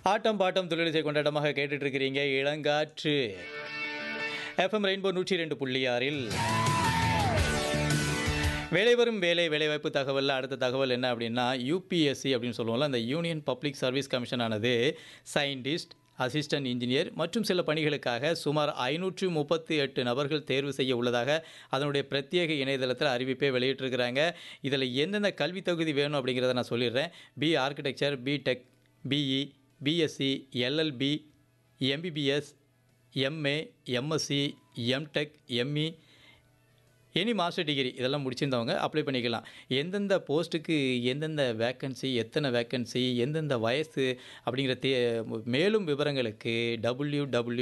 ஆட்டம் bottom தொழிலிசை கொண்டாட்டமாக கேட்டுட்டு இருக்கிறீங்க இளங்காற்று எஃப்எம் ரெயின்போ நூற்றி ரெண்டு புள்ளி ஆறில் வேலை வரும் வேலை வேலைவாய்ப்பு தகவலில் அடுத்த தகவல் என்ன அப்படின்னா யூபிஎஸ்சி அப்படின்னு சொல்லுவோம்ல அந்த யூனியன் பப்ளிக் சர்வீஸ் கமிஷன் ஆனது சயின்டிஸ்ட் அசிஸ்டன்ட் இன்ஜினியர் மற்றும் சில பணிகளுக்காக சுமார் ஐநூற்று முப்பத்தி எட்டு நபர்கள் தேர்வு செய்ய உள்ளதாக அதனுடைய பிரத்யேக இணையதளத்தில் அறிவிப்பை வெளியிட்டிருக்கிறாங்க இதில் எந்தெந்த கல்வி தகுதி வேணும் அப்படிங்கிறத நான் சொல்லிடுறேன் B architecture B tech BE BSc LLB MBBS MA MSc MTech ME any master degree இதெல்லாம் முடிச்சிருந்தவங்க அப்ளை பண்ணிக்கலாம் எந்தெந்த போஸ்ட்டுக்கு எந்தெந்த வேக்கன்சி எத்தனை வேக்கன்சி எந்தெந்த வயசு அப்படிங்கிற தே மேலும் விவரங்களுக்கு டபிள்யூ டபிள்யூ